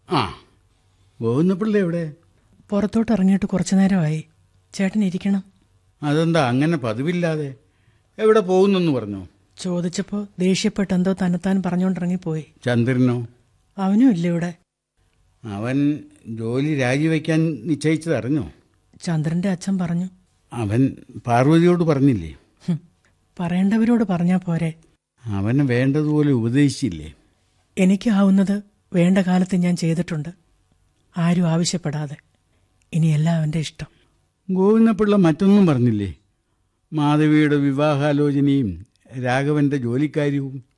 ആ ഗോവിന്ദപിള്ള എവിടെ പുറത്തോട്ട് ഇറങ്ങിയിട്ട് കുറച്ചു നേരമായി ചേട്ടൻ ഇരിക്കണം അതെന്താ അങ്ങനെ പതിവില്ലാതെ എവിടെ പോകുന്നെന്ന് പറഞ്ഞോ ചോദിച്ചപ്പോൾ ദേഷ്യപ്പെട്ട് എന്തോ തന്നെത്താൻ പറഞ്ഞുകൊണ്ടിറങ്ങിപ്പോയി ചന്ദ്രനോ അവനും ഇല്ല ഇവിടെ അവൻ ജോലി രാജിവെക്കാൻ നിശ്ചയിച്ചത് അറിഞ്ഞോ ചന്ദ്രന്റെ അച്ഛൻ പറഞ്ഞു അവൻ പാർവതിയോട് പറഞ്ഞില്ലേ "ഹും, പറയേണ്ടവരോട് പറഞ്ഞാ പോരെ അവനെ വേണ്ടതുപോലെ ഉപദേശിച്ചില്ലേ എനിക്കാവുന്നത് വേണ്ട കാലത്ത് ഞാൻ ചെയ്തിട്ടുണ്ട് ആരും ആവശ്യപ്പെടാതെ ഇനി എല്ലാം അവന്റെ ഇഷ്ടം ഗോവിന്ദപിള്ള മറ്റൊന്നും പറഞ്ഞില്ലേ മാധവിയുടെ വിവാഹാലോചനയും രാഘവന്റെ ജോലിക്കാര്യവും